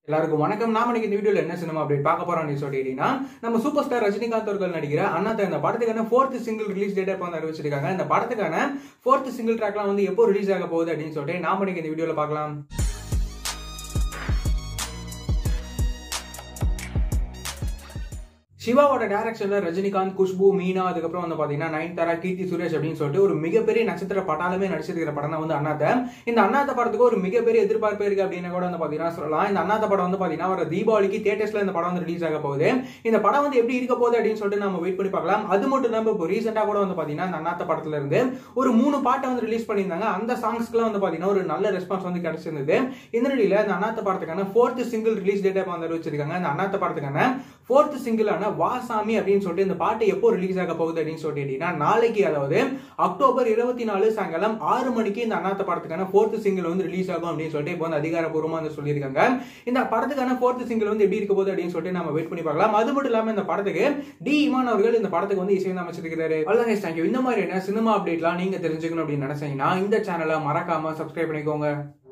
எல்லாருக்கும் வணக்கம் நாம இன்னைக்கு இந்த வீடியோல என்ன சினிமா அப்டேட் பார்க்க போறோம் அப்படின்னு சொல்லிட்டீங்கன்னா நம்ம சூப்பர் ஸ்டார் ரஜினிகாந்த் அவர்கள் நடிக்கிற அண்ணாத்த இந்த படத்துக்கான ஃபோர்த் சிங்கிள் ரிலீஸ் டேட் இப்போ வந்து அறிவிச்சிருக்காங்க இந்த படத்துக்கான ஃபோர்த் சிங்கிள் ட்ராக்லாம் வந்து எப்போ ரிலீஸ் ஆக போகுது அப்படின்னு சொல்லிட்டு நாம இன்னைக்கு இந்த வீடியோல பார்க்கலாம் சிவாவோட டைரக்ஷன்ல ரஜினிகாந்த் குஷ்பு மீனா அதுக்கப்புறம் வந்து பாத்தீங்கன்னா நயன்தாரா கீர்த்தி சுரேஷ் அப்படின்னு சொல்லிட்டு ஒரு மிகப்பெரிய நட்சத்திர பட்டாளமே நடிச்சிருக்கிற படம் தான் வந்து அண்ணாத்த இந்த அண்ணாத்த படத்துக்கு ஒரு மிகப்பெரிய எதிர்பார்ப்பு இருக்கு அப்படின்னு கூட வந்து பாத்தீங்கன்னா சொல்லலாம் இந்த அண்ணாத்த படம் வந்து பாத்தீங்கன்னா ஒரு தீபாவளிக்கு தியேட்டர்ஸ்ல இந்த படம் வந்து ரிலீஸ் ஆக போகுது இந்த படம் வந்து எப்படி இருக்க போகுது அப்படின்னு சொல்லிட்டு நம்ம வெயிட் பண்ணி பார்க்கலாம் அது மட்டும் இல்லாம இப்போ ரீசெண்டா கூட வந்து பாத்தீங்கன்னா இந்த அண்ணாத்த படத்துல இருந்து ஒரு மூணு பாட்டை வந்து ரிலீஸ் பண்ணியிருந்தாங்க அந்த சாங்ஸ்க்குலாம் வந்து பாத்தீங்கன்னா ஒரு நல்ல ரெஸ்பான்ஸ் வந்து கிடைச்சிருந்தது இந்த நிலையில இந்த அண்ணாத்த படத்துக்கான ஃபோர்த் சிங்கிள் ரிலீஸ் டேட்டை வந்து அறிவிச்சிருக்காங்க இந்த அண்ணாத்த படத்துக்கான ஃபோர்த் சிங்கிளான வாசாமி அப்படின்னு சொல்லிட்டு இந்த பாட்டு எப்போ ரிலீஸ் ஆக போகுது அப்படின்னு சொல்லிட்டீங்கன்னா நாளைக்கு அதாவது அக்டோபர் இருபத்தி நாலு சாயங்காலம் ஆறு மணிக்கு இந்த அண்ணாத்த படத்துக்கான ஃபோர்த் சிங்கிள் வந்து ரிலீஸ் ஆகும் அப்படின்னு சொல்லிட்டு இப்போ வந்து அதிகாரப்பூர்வமா வந்து சொல்லியிருக்காங்க இந்த படத்துக்கான ஃபோர்த் சிங்கிள் வந்து எப்படி இருக்க போகுது அப்படின்னு சொல்லிட்டு நம்ம வெயிட் பண்ணி பார்க்கலாம் அது மட்டும் இல்லாம இந்த படத்துக்கு டி இமான் அவர்கள் இந்த படத்துக்கு வந்து இசைந்து அமைச்சிருக்கிறாரு அவ்வளோ தேங்க்யூ இந்த மாதிரியான சினிமா அப்டேட்லாம் நீங்க தெரிஞ்சுக்கணும் அப்படின்னு நினைச்சீங்கன்னா இந்த சேனலை மறக்காம சப்ஸ்கிரைப் பண்ணிக்கோங்க